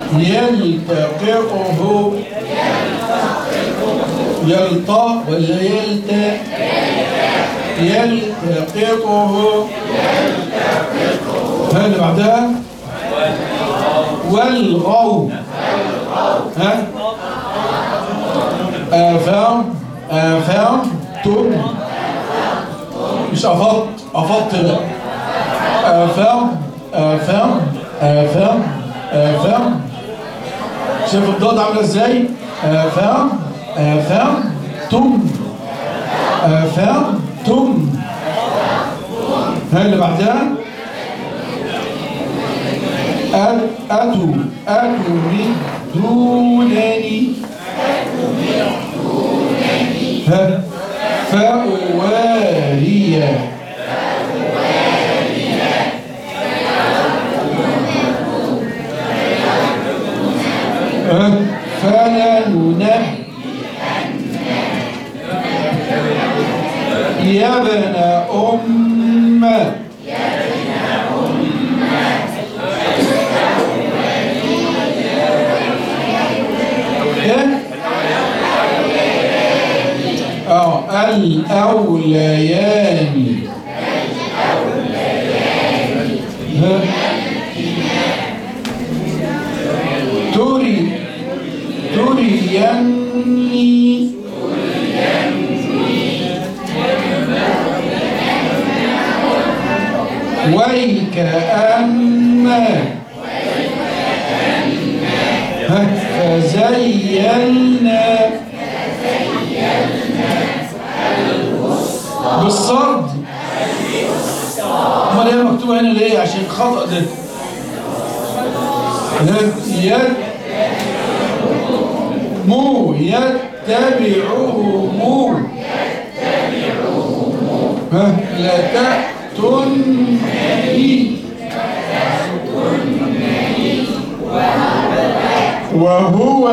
يلتقطه يلطى ولا يلتا يلتقطه ها اللي بعدها والغو ها آفام آفام تم مش أفضت أفضت لا آفام آفام آفام آفام شايف الضاد عاملة ازاي؟ آفام آفام تم آفام تم ها اللي بعدها أت- أتوا أتمدونني ها فأواري ها فلننه يا ابن أم إيه؟ اه الأوليان ها؟ تري تريني ويكأن ها؟ فزينا بالصد امال هي مكتوبه هنا ليه عشان خطأ ده ها؟ يد مو يتبعه مو ها لا تأتني وهو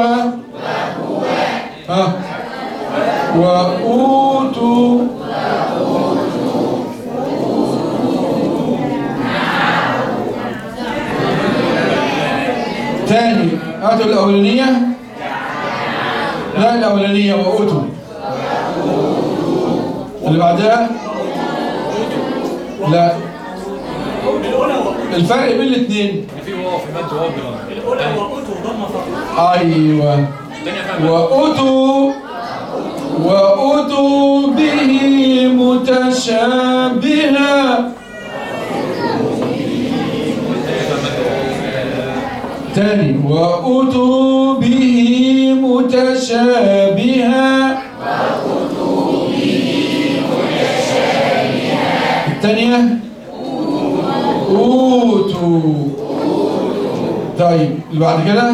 ها وأوتوا تاني هاتوا الأولانية لا الأولانية وأوتوا اللي بعدها لا الأولى الفرق بين الاثنين في واو في مد واو بالغلط. الأولى وأوتوا ضمة فقط أيوه الثانية فيها مد. وأتوا وأتوا به متشابها تاني وأتوا به متشابها الثانية أوتوا طيب اللي بعد كده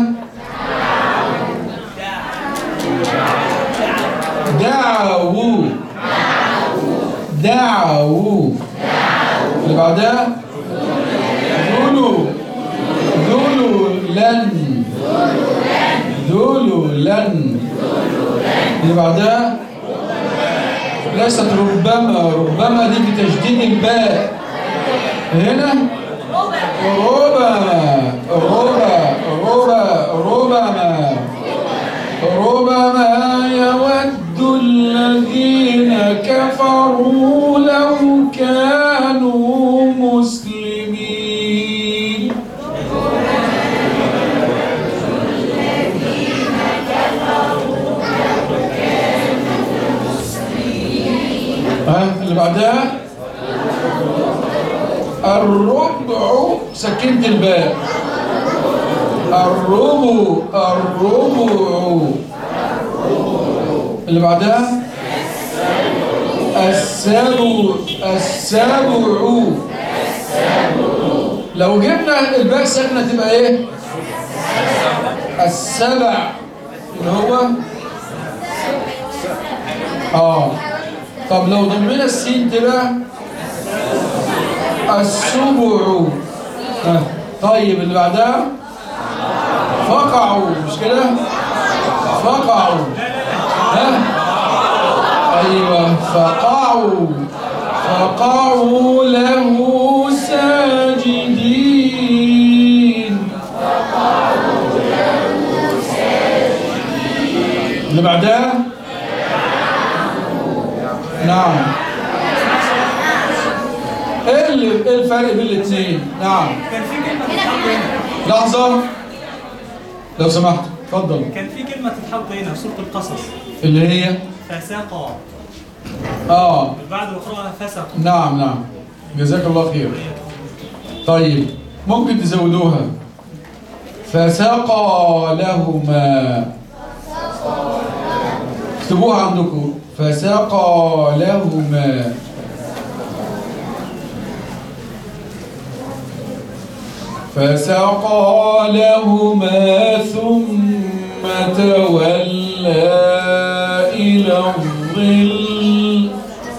دعوا دعوا اللي بعدها ذلوا ذلوا لن ذلوا لن اللي بعدها ليست ربما ربما دي بتشديد الباء هنا ربما ربما ربما ربما ربما يود الذين كفروا لو كانوا مسلمين ها اللي بعدها الربع سكنت الباء الربع الربع اللي بعدها السبع السبع لو جبنا الباء ساكنه تبقى ايه السبع اللي هو اه طب لو ضمنا السين تبقى السبع آه. طيب اللي بعدها فقعوا مش كده فقعوا ها ايوه فقعوا فقعوا له ساجدين اللي بعدها نعم ايه اللي ايه الفرق بين الاثنين نعم كان في كلمة تتحط هنا لحظة لو سمحت اتفضل كان في كلمة تتحط هنا في سورة القصص اللي هي فساقا اه بعد اقراها فسق نعم نعم جزاك الله خير طيب ممكن تزودوها فسقى لهما اكتبوها عندكم فسقى لهما فسقى لهما ثم تولى إلى الظل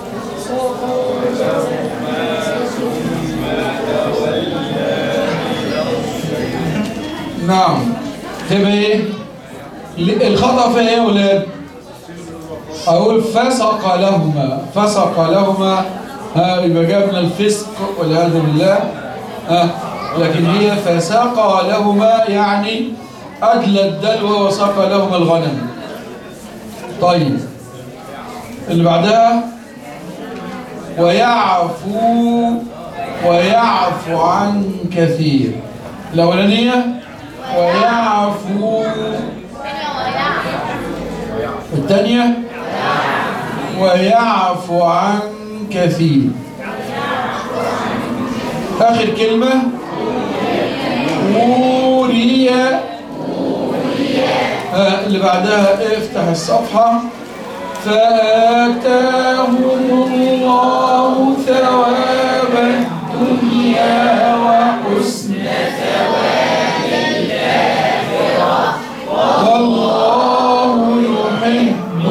نعم تبقى ايه ل- الخطأ في ايه يا ولاد اقول فسق لهما فسق لهما ها يبقى جابنا الفسق والعياذ بالله ها لكن هي فساق لهما يعني أدلى الدلو وساق لهما الغنم طيب اللي بعدها ويعفو ويعفو عن كثير الأولانية ويعفو الثانية ويعفو عن كثير آخر كلمة وريا آه، اللي بعدها افتح الصفحة فآتاهم الله ثواب الدنيا وحسن والله يحب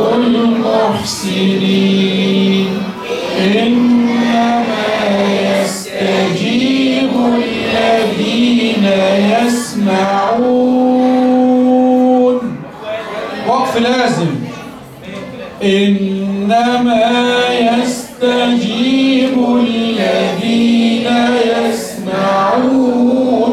المحسنين إنما يستجيب الذين يسمعون وقف لازم إنما يستجيب الذين يسمعون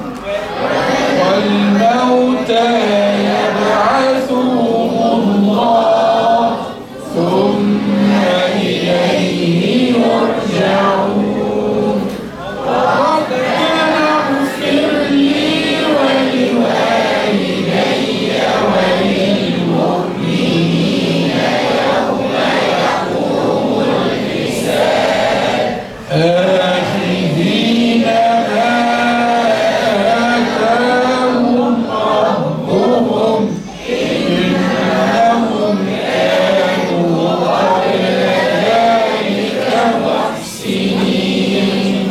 والموتى يبعثهم الله ثم إليه يرجعون ربنا اغفر لي ولوالدي وللمؤمنين يوم يقوم الحساب آخذين ما آتاهم ربهم إنهم كانوا قبل ذلك محسنين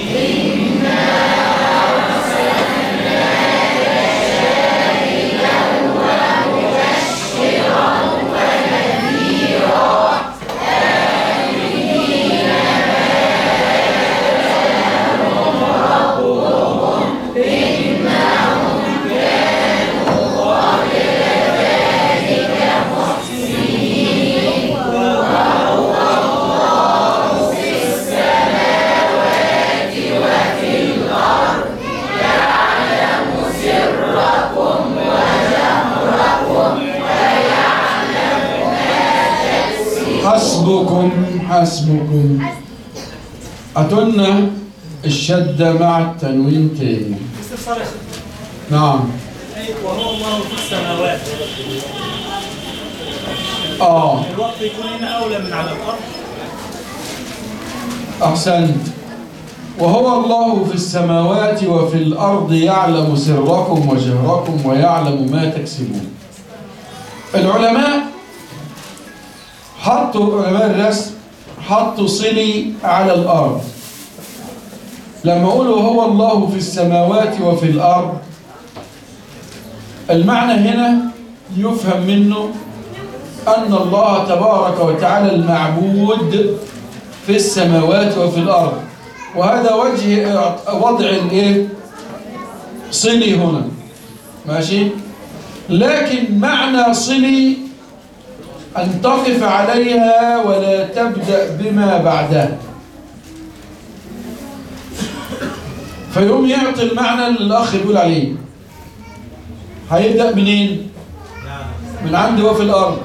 حسبكم حسبكم أتنا الشدة مع التنوين تاني استفسار يا شيخ نعم أي وهو الله في السماوات آه الوقت يكون هنا أولى من على الأرض أحسنت وهو الله في السماوات وفي الأرض يعلم سركم وجهركم ويعلم ما تكسبون العلماء حطوا علماء الرسم حطوا صلي على الأرض لما أقولوا هو الله في السماوات وفي الأرض المعنى هنا يفهم منه أن الله تبارك وتعالى المعبود في السماوات وفي الأرض وهذا وجه وضع الايه صلي هنا ماشي لكن معنى صلي أن تقف عليها ولا تبدأ بما بعدها فيقوم يعطي المعنى اللي الأخ بيقول عليه هيبدأ منين؟ من عندي وفي الأرض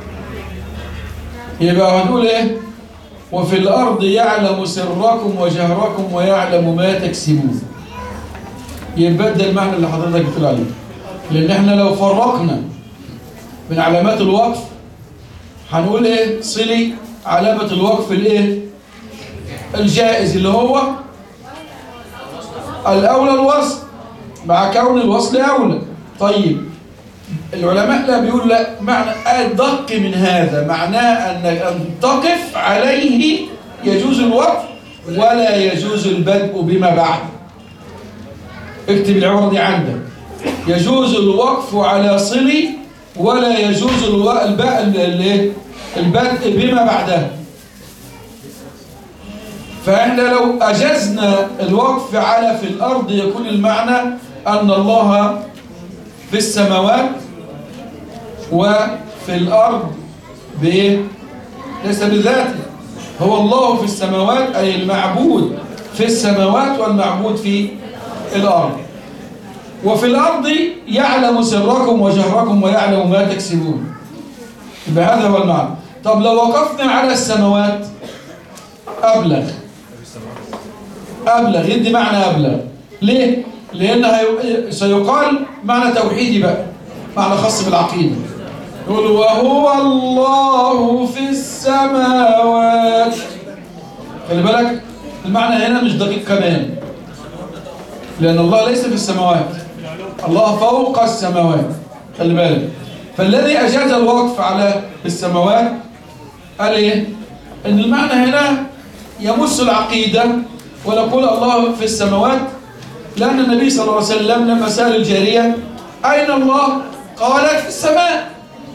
يبقى هنقول إيه وفي الأرض يعلم سركم وجهركم ويعلم ما تكسبون يبقى ده المعنى اللي حضرتك بتقول عليه لأن احنا لو فرقنا من علامات الوقف هنقول ايه صلي علامة الوقف الايه الجائز اللي هو الأولى الوصل مع كون الوصل أولى طيب العلماء لا بيقول لا معنى أدق من هذا معناه أن أن تقف عليه يجوز الوقف ولا يجوز البدء بما بعد اكتب العبارة دي عندك يجوز الوقف على صلي ولا يجوز الو- الب- ال- ال- البدء بما بعدها فإحنا لو أجزنا الوقف على في الأرض يكون المعنى أن الله في السماوات وفي الأرض بإيه؟ ليس بذاته هو الله في السماوات أي المعبود في السماوات والمعبود في الأرض وفي الأرض يعلم سركم وجهركم ويعلم ما تكسبون يبقى هذا هو المعنى طب لو وقفنا على السماوات أبلغ أبلغ يدي معنى أبلغ ليه؟ لأن هي- سيقال معنى توحيدي بقى معنى خاص بالعقيدة يقول وهو الله في السماوات خلي بالك المعنى هنا مش دقيق كمان لأن الله ليس في السماوات الله فوق السماوات خلي بالك فالذي أجاز الوقف على السماوات قال إيه؟ إن المعنى هنا يمس العقيدة ونقول الله في السماوات لأن النبي صلى الله عليه وسلم لما سأل الجارية أين الله؟ قالت في السماء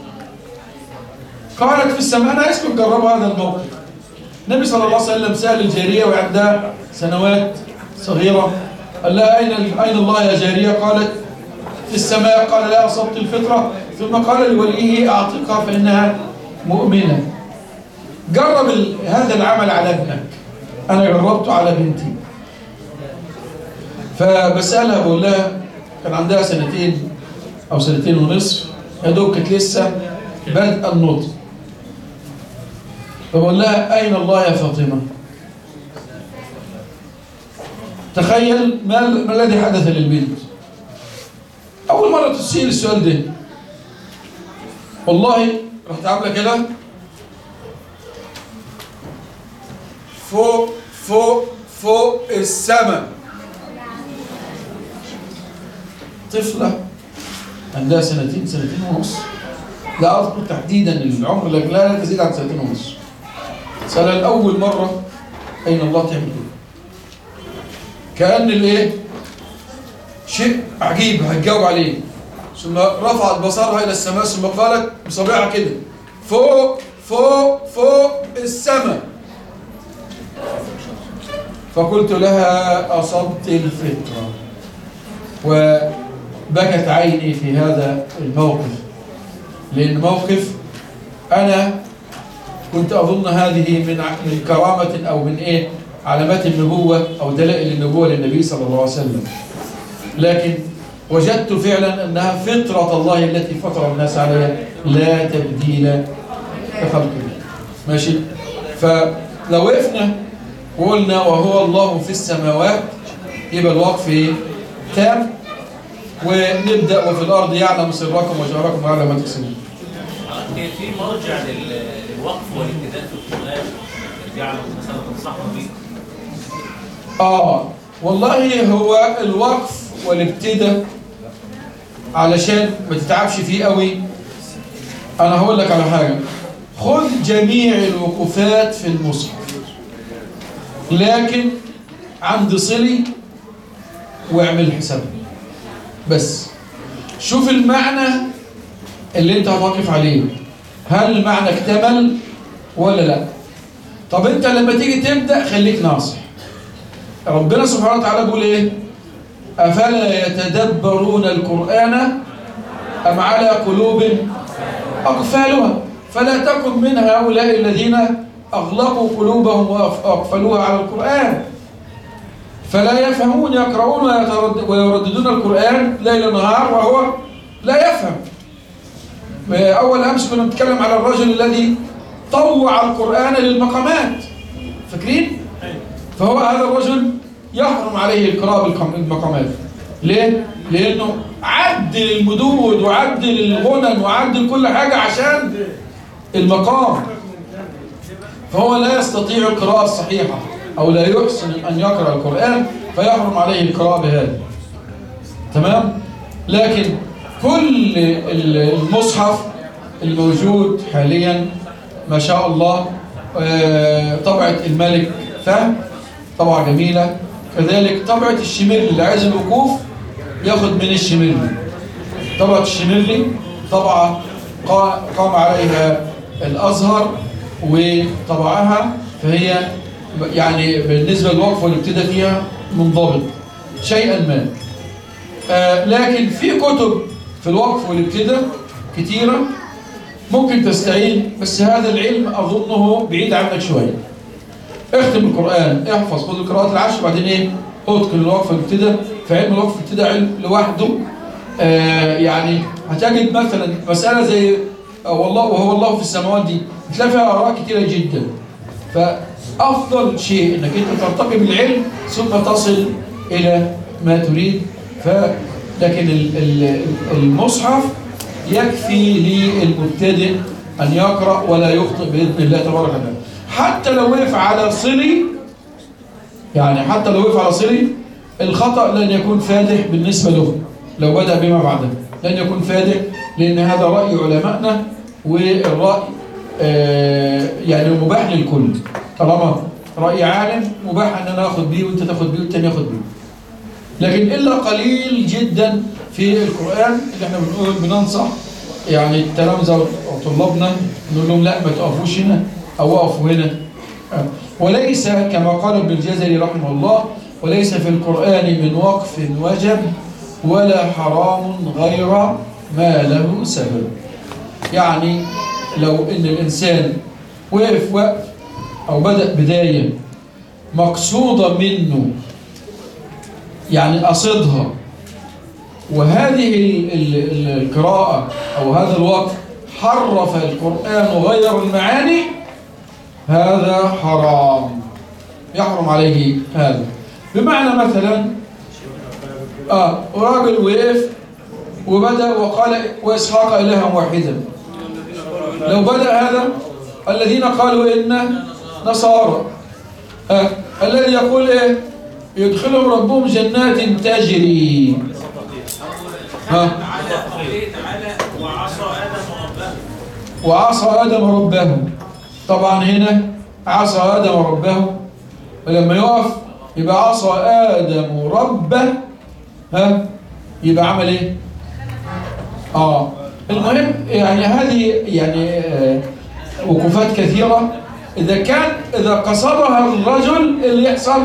قالت في السماء أنا عايزكم تجربوا هذا الموقف النبي صلى الله عليه وسلم سأل الجارية وعندها سنوات صغيرة قال لها أين أين الله يا جارية قالت في السماء قال لا أصبت الفطرة ثم قال لوليه أعتقها فإنها مؤمنة جرب ال- هذا العمل على ابنك أنا جربته على بنتي فبسألها بقول لها كان عندها سنتين أو سنتين ونصف يا دوب كانت لسه بدء النطق فبقول لها أين الله يا فاطمة تخيل ما, ما الذي حدث للبنت أول مرة تسأل السؤال ده والله رحت عاملة كده فوق فوق فوق السماء طفلة عندها سنتين سنتين ونص لا أذكر تحديدا العمر لكن لا لا تزيد عن سنتين ونص سألها لأول مرة أين الله تعمل كده كأن الإيه شيء عجيب هتجاوب عليه ثم رفعت بصرها إلى السماء ثم قالت بصبعها كده فوق فوق فوق السماء فقلت لها أصبت الفطرة وبكت عيني في هذا الموقف لأن موقف أنا كنت أظن هذه من ع- من كرامة أو من إيه علامات النبوة أو دلائل النبوة للنبي صلى الله عليه وسلم لكن وجدت فعلا أنها فطرة الله التي فطر الناس عليها لا تبديل لخلق الله ماشي فلو وقفنا وقلنا وهو الله في السماوات يبقى الوقف إيه؟ تام ونبدأ وفي الأرض يعلم سركم وجهركم ويعلم ما تكسبون كان في مرجع لل- للوقف والابتداء في القرآن يعلم مثلا تنصحنا بيه آه والله هو الوقف والابتداء علشان ما تتعبش فيه قوي أنا هقول لك على حاجة خذ جميع الوقوفات في المصحف لكن عند صلي واعمل حسابها بس شوف المعنى اللي انت هتقف عليه هل المعنى اكتمل ولا لا طب انت لما تيجي تبدأ خليك ناصح ربنا سبحانه وتعالى بيقول ايه افلا يتدبرون القران ام على قلوب اقفالها فلا تكن من هؤلاء الذين اغلقوا قلوبهم واقفلوها على القران فلا يفهمون يقرؤون ويترد- ويرددون القران ليل نهار وهو لا يفهم أول أمس كنا بنتكلم على الرجل الذي طوع القرآن للمقامات فاكرين؟ فهو هذا الرجل يحرم عليه القراءة بالمقامات ليه؟ لأنه عدل المدود وعدل الغنن وعدل كل حاجة عشان المقام فهو لا يستطيع القراءة الصحيحة أو لا يحسن أن يقرأ القرآن فيحرم عليه القراءة بهذا تمام؟ لكن كل المصحف الموجود حاليا ما شاء الله آه، طبعة الملك فهد طبعة جميلة كذلك طبعة الشمرلي اللي عايز الوقوف ياخد من الشمرلي طبعة الشمرلي طبعة قا- قام عليها الأزهر وطبعها فهي يعني بالنسبة للوقف والابتداء فيها منضبط شيئا ما آه، لكن في كتب في الوقف والابتداء كتيرة ممكن تستعين بس هذا العلم أظنه بعيد عنك شوية اختم القرآن احفظ خذ القراءات العشر بعدين ايه اتقن الوقف والابتداء فعلم الوقف والابتداء علم لوحده آه يعني هتجد مثلا مسألة زي آه، والله وهو الله في السماوات دي تلاقي فيها آراء كتيرة جدا فأفضل شيء انك انت ترتقي بالعلم ثم تصل إلى ما تريد ف لكن ال- ال- المصحف يكفي للمبتدئ أن يقرأ ولا يخطئ بإذن الله تبارك وتعالى حتى لو وقف على صلي يعني حتى لو وقف على صلي الخطأ لن يكون فادح بالنسبة له لو بدأ بما بعده لن يكون فادح لأن هذا رأي علمائنا والرأي آه، يعني مباح للكل طالما رأي عالم مباح أن أنا أخذ بيه وأنت تاخذ بيه والتاني ياخذ بيه لكن إلا قليل جدا في القرآن اللي احنا بنقول بننصح يعني التلامذة وطلابنا نقول لهم لا ما تقفوش هنا أو وقفوا هنا آه. وليس كما قال ابن الجزري رحمه الله وليس في القرآن من وقف وجب ولا حرام غير ما له سبب يعني لو ان الانسان وقف وقف او بدأ بداية مقصودة منه يعني قصدها وهذه ال- ال- ال- القراءة أو هذا الوقف حرف القرآن وغير المعاني هذا حرام يحرم عليه هذا بمعنى مثلا آه راجل وقف وبدأ وقال وإسحاق إلها واحدا لو بدأ هذا الذين قالوا إن نصارى آه الذي يقول إيه يدخلهم ربهم جنات تجري ها تعالى وعصى ادم ربه وعصى آدم ربه طبعا هنا عصى آدم ربه ولما يقف يبقى عصى آدم ربه ها يبقى عمل ايه اه المهم يعني هذه يعني آه، وقوفات كثيرة إذا كان إذا قصدها الرجل اللي يحصل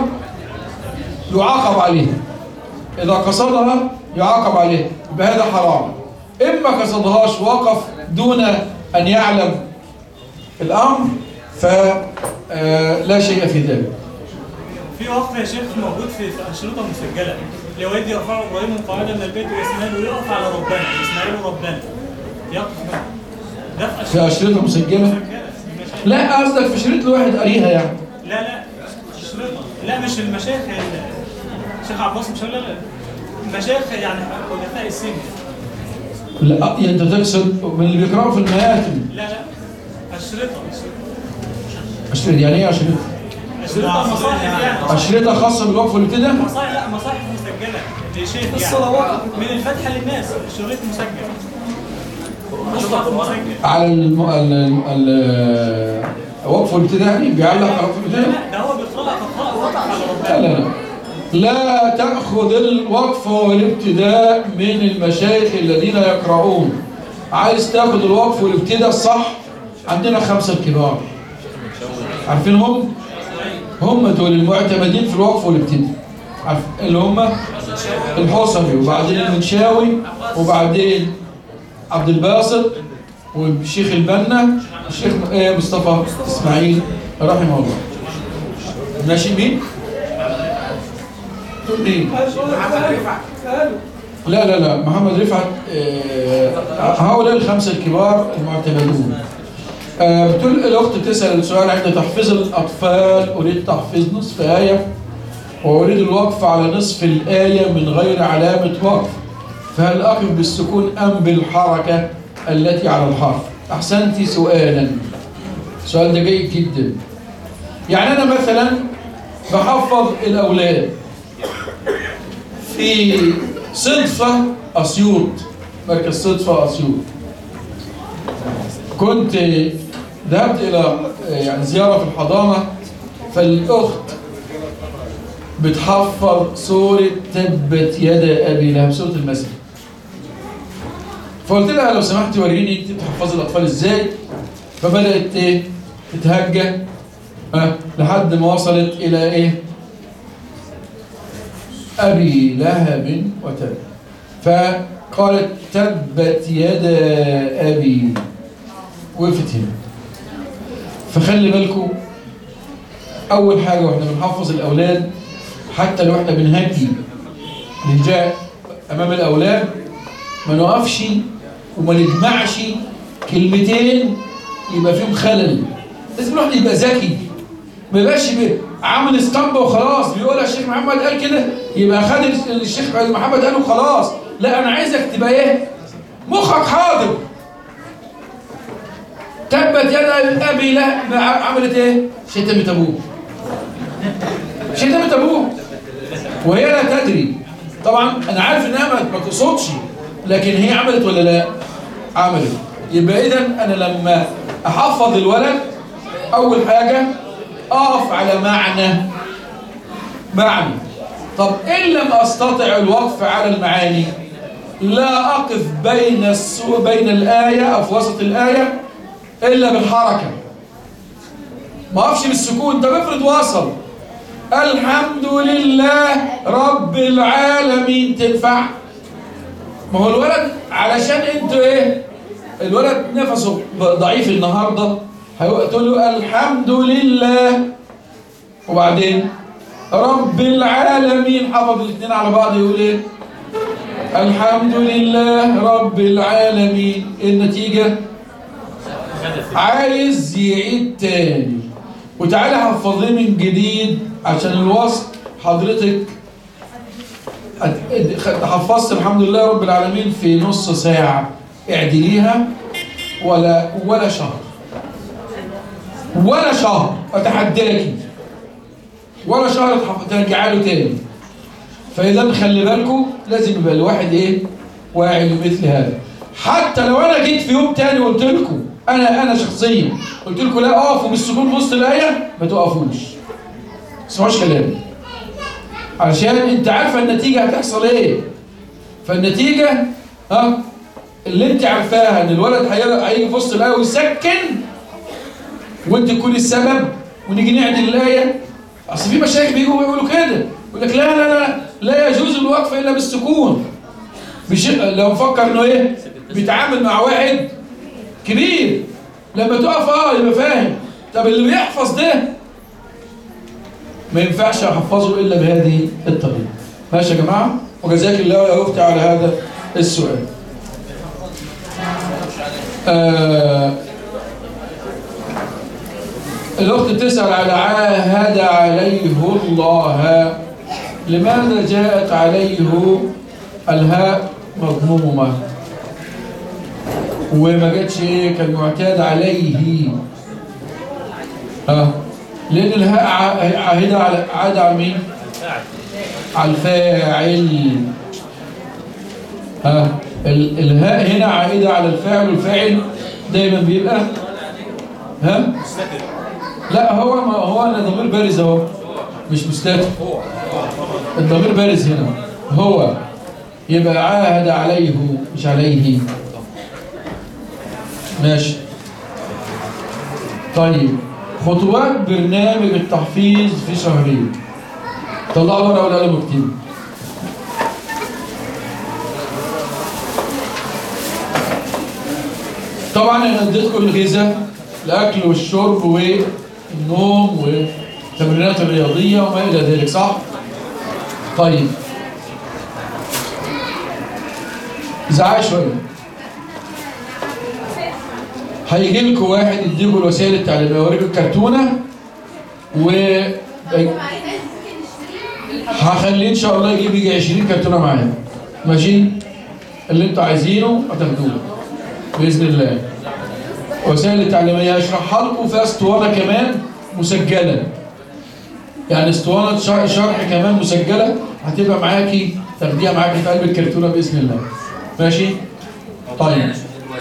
يعاقب عليها إذا قصدها يعاقب عليها يبقى هذا حرام إما قصدهاش وقف دون أن يعلم الأمر فلا شيء في ذلك في وقف يا شيخ موجود في في انشطه مسجله لوالد يرفع ابراهيم قاعده من البيت واسماعيل ويقف على ربنا اسماعيل ربنا يقف هنا. ده في في أشرطة أشرطة مسجلة مسجلة. لا قصدك في شريط الواحد قريها يعني لا لا أشرطة. لا مش المشايخ ال- الشيخ عباس مش لا لا المشايخ يعني خلفاء السن لا أنت تقصد من اللي بيقرأوا في المآتم لا لا أشرطة أشرطة يعني إيه أشرطة؟ أشرطة مصاحف يعني أشرطة خاصة بالوقف والابتداء مصاحف لا مصاحف مسجلة لشيخ يعني الصلوات. من الفتحة للناس الشريط مسجل مصحف مسجل على الم... ال... ال... الوقف والابتدائي بيعلق على الوقف لا والابتدائي لا ده هو بيقرأ تقرأ وقف على لا ربنا لا لا لا تأخذ الوقف والابتداء من المشايخ الذين يقرؤون عايز تاخذ الوقف والابتداء الصح عندنا خمسة الكبار عارفين هم؟ هم دول المعتمدين في الوقف والابتداء عارف اللي هم الحصري وبعدين المنشاوي وبعدين عبد الباسط والشيخ البنا الشيخ آه، مصطفى اسماعيل رحمه الله ماشي مين؟ تقول مين؟ قالوا لا لا لا محمد رفعت آه، هؤلاء الخمسة الكبار المعتمدون آه، بتقول الأخت بتسأل السؤال عند تحفيظ الأطفال أريد تحفيظ نصف آية وأريد الوقف على نصف الآية من غير علامة وقف فهل أقف بالسكون أم بالحركة التي على الحرف أحسنتي سؤالا السؤال ده جيد جدا يعني أنا مثلا بحفظ الأولاد في صدفة أسيوط مركز صدفة أسيوط كنت ذهبت إلى يعني زيارة في الحضانة فالأخت بتحفظ سورة تبت يد أبي لهب سورة المسجد فقلت لها لو سمحت وريني انت بتحفظي الأطفال إزاي فبدأت إيه تتهجى أه لحد ما وصلت إلى إيه أبي لهب وتب فقالت تبت يد أبي وقفت هنا فخلي بالكم أول حاجة وإحنا بنحفظ الأولاد حتى لو إحنا بنهدي الهجاء أمام الأولاد ما نقفش وما نجمعش كلمتين يبقى فيهم خلل لازم الواحد يبقى ذكي ما يبقاش بي- عامل اسطمبة وخلاص بيقولها الشيخ محمد قال كده يبقى خد الشيخ محمد قاله خلاص لا انا عايزك تبقى ايه مخك حاضر تبت يد ابي لا عملت ايه شتمت ابوه شتمت ابوه وهي لا تدري طبعا انا عارف انها ما- ما تقصدش لكن هي عملت ولا لا عملت يبقى اذا انا لما احفظ الولد اول حاجه اقف على معنى معنى طب ان لم استطع الوقف على المعاني لا اقف بين السو بين الايه او في وسط الايه الا بالحركه ما اقفش بالسكون طب افرض وصل الحمد لله رب العالمين تنفع ما هو الولد علشان انتوا ايه الولد نفسه ضعيف النهارده هتقول له الحمد لله وبعدين رب العالمين حفظ الاثنين على بعض يقول ايه الحمد لله رب العالمين النتيجة عايز يعيد تاني وتعالى حفظيه من جديد عشان الوصل حضرتك هت- حفظت الحمد لله رب العالمين في نص ساعة اعدليها ولا ولا شهر ولا شهر اتحداكي ولا شهر تحف- ترجعي له تاني فاذا خلي بالكم لازم يبقى الواحد ايه واعي لمثل هذا حتى لو انا جيت في يوم تاني وقلت لكم انا انا شخصيا قلت لكم لا اقفوا بالسكون في وسط الايه ما تقفوش ما تسمعوش كلامي علشان انت عارفه النتيجه هتحصل ايه فالنتيجه ها اللي انت عارفاها ان الولد هي- هيجي في وسط الايه ويسكن وانت تكوني السبب ونيجي نعدل الايه اصل في مشايخ بيجوا يقولوا كده يقول لك لا لا لا لا يجوز الوقف الا بالسكون بش... لو مفكر انه ايه بيتعامل مع واحد كبير لما تقف اه يبقى فاهم طب اللي بيحفظ ده ما ينفعش احفظه الا بهذه الطريقه ماشي يا جماعه وجزاك الله يا اختي على هذا السؤال آه الأخت تسأل على عاهد عليه الله لماذا جاءت عليه الهاء مضمومة وما جاتش ايه كالمعتاد عليه ها لأن الهاء ع- عاهدة على عادة على مين؟ على الفاعل ها ال- الهاء هنا عائدة على الفاعل والفاعل دايما بيبقى ها لا هو ما هو انا ضمير بارز اهو مش مستتر الضمير بارز هنا هو يبقى عاهد عليه مش عليه ماشي طيب خطوات برنامج التحفيظ في شهرين طلعوا ورقه والقلم واكتبوا طبعا انا اديتكم الغذاء الاكل والشرب والنوم والتمرينات الرياضيه وما الى ذلك صح طيب زعاق شويه هيجي لكم واحد يديكم الوسائل التعليميه يوريكم الكرتونه و هخليه ان شاء الله يجيب يجي 20 كرتونه معايا ماشي اللي انتوا عايزينه هتاخدوه باذن الله وسائل التعليميه هشرحها لكم فيها اسطوانه كمان مسجله يعني اسطوانه شرح, شرح كمان مسجله هتبقى معاكي تاخديها معاكي في قلب الكرتونه باذن الله ماشي طيب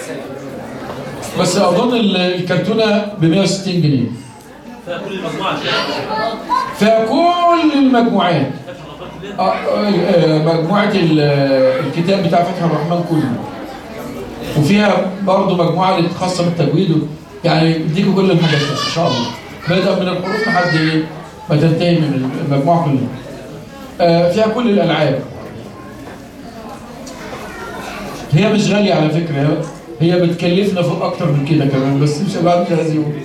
بس اظن ال- الكرتونه ب 160 جنيه فكل المجموعه كده فيها كل المجموعات آه، آه، آه، مجموعة ال- آه، الكتاب بتاع فتح الرحمن كله وفيها برضه مجموعة اللي خاصة بالتجويد يعني بيديكوا كل الحاجات دي إن شاء الله بدأ من الحروف لحد إيه ما تنتهي من المجموعة كلها آه، فيها كل الألعاب هي مش غالية على فكرة هي- هي بتكلفنا فوق أكتر من كده كمان بس مش هبقى مش عايز يقول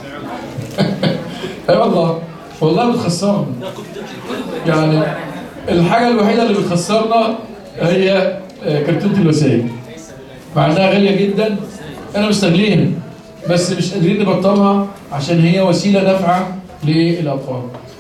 اي والله والله بتخسرنا يعني الحاجة الوحيدة اللي بتخسرنا هي آه، كرتونة الوسائل مع انها غالية جدا انا مستغليها بس مش قادرين نبطلها عشان هي وسيلة نافعة للأطفال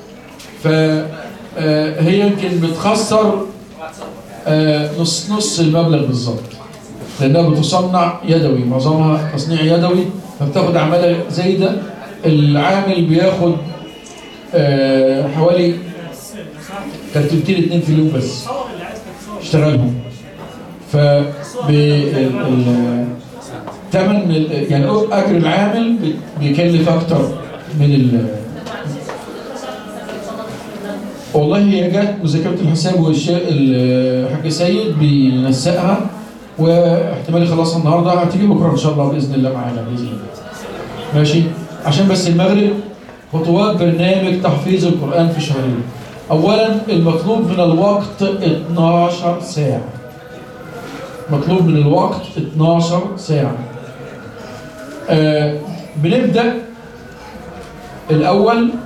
فهي يمكن بتخسر آه، نص نص المبلغ بالظبط لأنها بتصنع يدوي معظمها تصنيع يدوي فبتاخد عمالة زايدة العامل بياخد آه، حوالي كرتونتين اتنين في اليوم بس صور اللي عايز تتصور اشتغلهم ف ب- ال- ال- تمن ال- يعني اجر العامل بي- بيكلف اكتر من ال والله هي جت مذاكره الحساب والحاج سيد بينسقها واحتمال يخلصها النهارده هتيجي بكره ان شاء الله باذن الله معانا باذن الله ماشي عشان بس المغرب خطوات برنامج تحفيظ القرآن في شهرين أولا المطلوب من الوقت 12 ساعة مطلوب من الوقت 12 ساعة آه بنبدأ الأول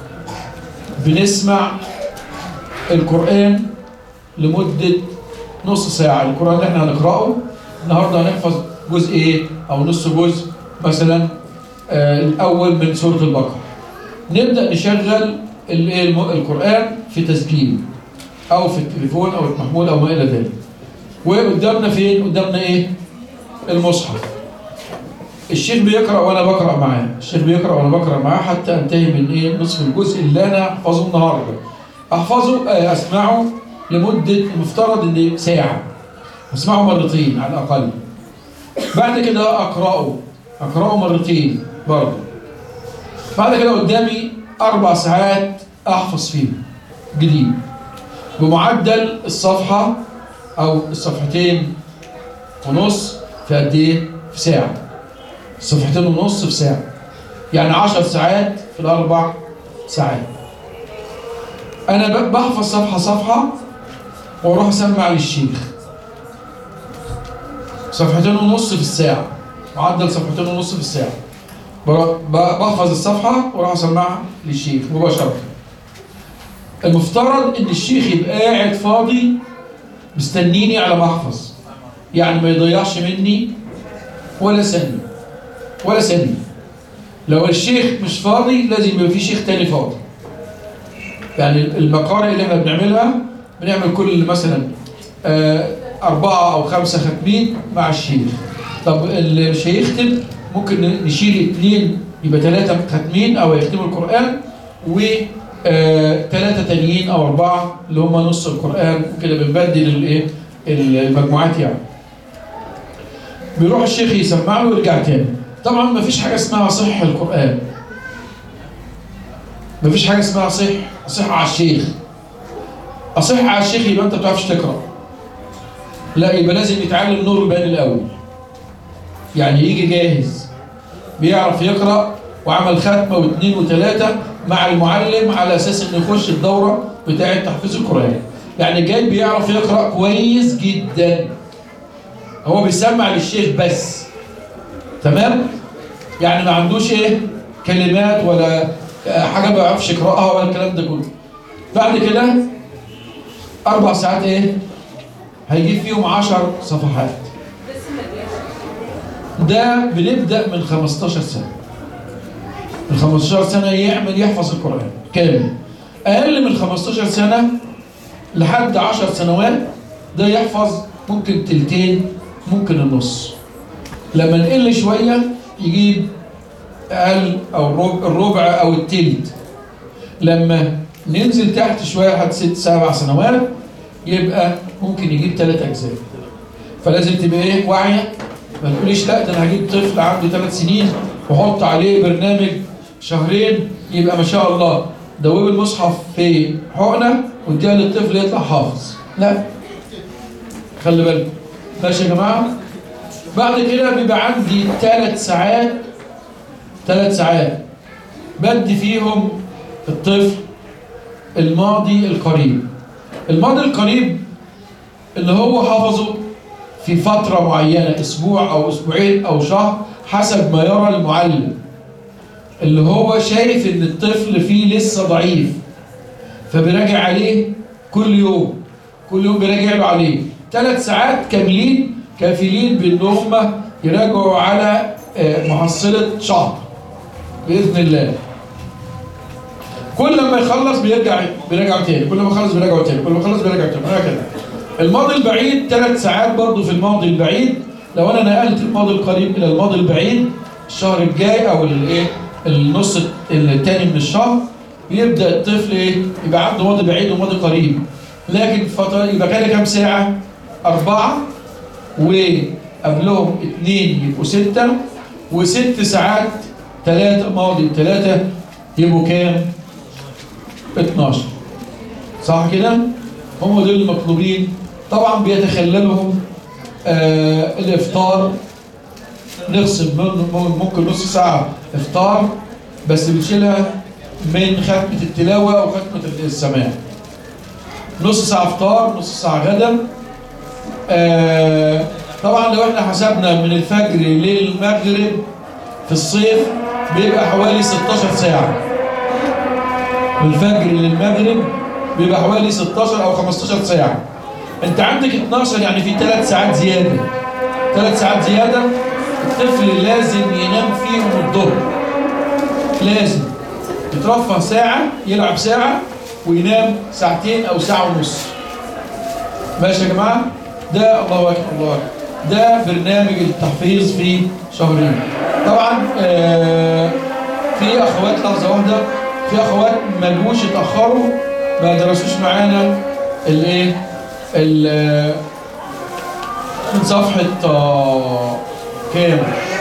بنسمع القرآن لمدة نص ساعة القرآن اللي احنا هنقرأه النهاردة هنحفظ جزء ايه أو نص جزء مثلا آه الأول من سورة البقرة نبدأ نشغل الايه الم- القرآن في تسجيل أو في التليفون أو المحمول أو ما إلى ذلك وقدامنا فين؟ قدامنا إيه؟ المصحف الشيخ بيقرأ وأنا بقرأ معاه الشيخ بيقرأ وأنا بقرأ معاه حتى أنتهي من إيه؟ نصف الجزء اللي أنا أحفظه النهاردة أحفظه آه، أسمعه لمدة المفترض إن ساعة أسمعه مرتين على الأقل بعد كده أقرأه أقرأه مرتين برضه بعد كده قدامي أربع ساعات أحفظ فيه جديد بمعدل الصفحة أو الصفحتين ونص في قد إيه؟ في ساعة صفحتين ونص في ساعة يعني عشر ساعات في الأربع ساعات أنا ب- بحفظ صفحة صفحة وأروح أسمع للشيخ صفحتين ونص في الساعة معدل صفحتين ونص في الساعة بر- ب- بحفظ الصفحة وأروح أسمعها للشيخ مباشرة المفترض إن الشيخ يبقى قاعد فاضي مستنيني على ما أحفظ يعني ما يضيعش مني ولا ثانية ولا ثانية لو الشيخ مش فاضي لازم يبقى في شيخ تاني فاضي يعني المقارئ اللي احنا بنعملها بنعمل كل مثلا آه، أربعة أو خمسة ختمين مع الشيخ طب اللي مش هيختم ممكن نشيل اثنين يبقى ثلاثة ختمين أو يختموا القرآن وثلاثة تانيين أو أربعة اللي هم نص القرآن وكده بنبدل الإيه المجموعات يعني بيروح الشيخ يسمع له ويرجع تاني طبعا ما فيش حاجة اسمها صح القرآن ما فيش حاجة اسمها صح صح على الشيخ أصح على الشيخ يبقى أنت ما بتعرفش تقرأ لا يبقى لازم يتعلم نور البيان الأول يعني يجي جاهز بيعرف يقرأ وعمل ختمة واثنين وثلاثة مع المعلم على أساس إنه يخش الدورة بتاعة تحفيظ القرآن يعني جاي بيعرف يقرأ كويس جدا هو بيسمع للشيخ بس تمام يعني ما عندوش ايه كلمات ولا حاجة ما يعرفش يقرأها ولا الكلام ده كله بعد كده أربع ساعات ايه هيجيب فيهم 10 صفحات ده بنبدأ من 15 سنة من 15 سنة يعمل يحفظ القرآن كامل أقل من 15 سنة لحد 10 سنوات ده يحفظ ممكن تلتين ممكن النص لما نقل شوية يجيب أقل أو الربع, الربع أو التلت لما ننزل تحت شوية لحد ست سبع سنوات يبقى ممكن يجيب ثلاث أجزاء فلازم تبقى إيه واعية ما تقوليش لا ده أنا هجيب طفل عنده ثلاث سنين وأحط عليه برنامج شهرين يبقى ما شاء الله دوب المصحف في حقنة واديها للطفل يطلع حافظ لا خلي بالكم ماشي يا جماعة بعد كده بيبقى عندي ثلاث ساعات ثلاث ساعات بدي فيهم الطفل الماضي القريب الماضي القريب اللي هو حفظه في فترة معينة أسبوع أو أسبوعين أو شهر حسب ما يرى المعلم اللي هو شايف إن الطفل فيه لسه ضعيف فبيراجع عليه كل يوم كل يوم بيراجع له عليه ثلاث ساعات كاملين كافيين بإن هم يراجعوا على آه، محصلة شهر بإذن الله كل ما يخلص بيرجع بيرجعوا تاني كل ما يخلص بيرجعوا تاني كل ما يخلص بيرجعوا تاني هكذا الماضي البعيد ثلاث ساعات برضو في الماضي البعيد لو انا نقلت الماضي القريب الى الماضي البعيد الشهر الجاي او الايه النص الثاني من الشهر يبدا الطفل ايه يبقى عنده ماضي بعيد وماضي قريب لكن فتره يبقى كده كام ساعه؟ اربعه وقبلهم اثنين يبقوا سته وست ساعات ثلاثه ماضي ثلاثه يبقوا كام؟ 12 صح كده؟ هم دول المطلوبين طبعا بيتخللهم آه الافطار نقسم من- ممكن نص ساعة افطار بس بنشيلها من ختمة التلاوة أو ختمة السماع نص ساعة افطار نص ساعة غدا آه طبعا لو احنا حسبنا من الفجر للمغرب في الصيف بيبقى حوالي 16 ساعة من الفجر للمغرب بيبقى حوالي 16 او 15 ساعة انت عندك 12 يعني في 3 ساعات زيادة 3 ساعات زيادة الطفل لازم ينام فيهم الظهر لازم يترفه ساعة يلعب ساعة وينام ساعتين او ساعة ونص ماشي يا جماعة ده الله اكبر الله اكبر ده برنامج التحفيظ في شهرين طبعا آه في اخوات لحظه واحده في اخوات ما جوش اتاخروا ما درسوش معانا الايه ال- من صفحه آه، كام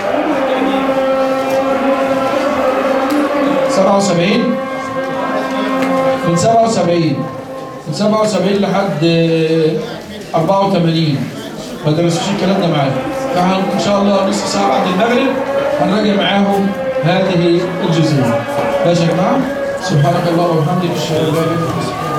77 من 77 من 77 لحد آه، 84 ما درسوش الكلام ده معانا فاحنا ان شاء الله نص ساعه بعد المغرب هنراجع معاهم هذه الجزئيه ماشي يا جماعه سبحانك اللهم وبحمدك اشهد ان لا اله الا انت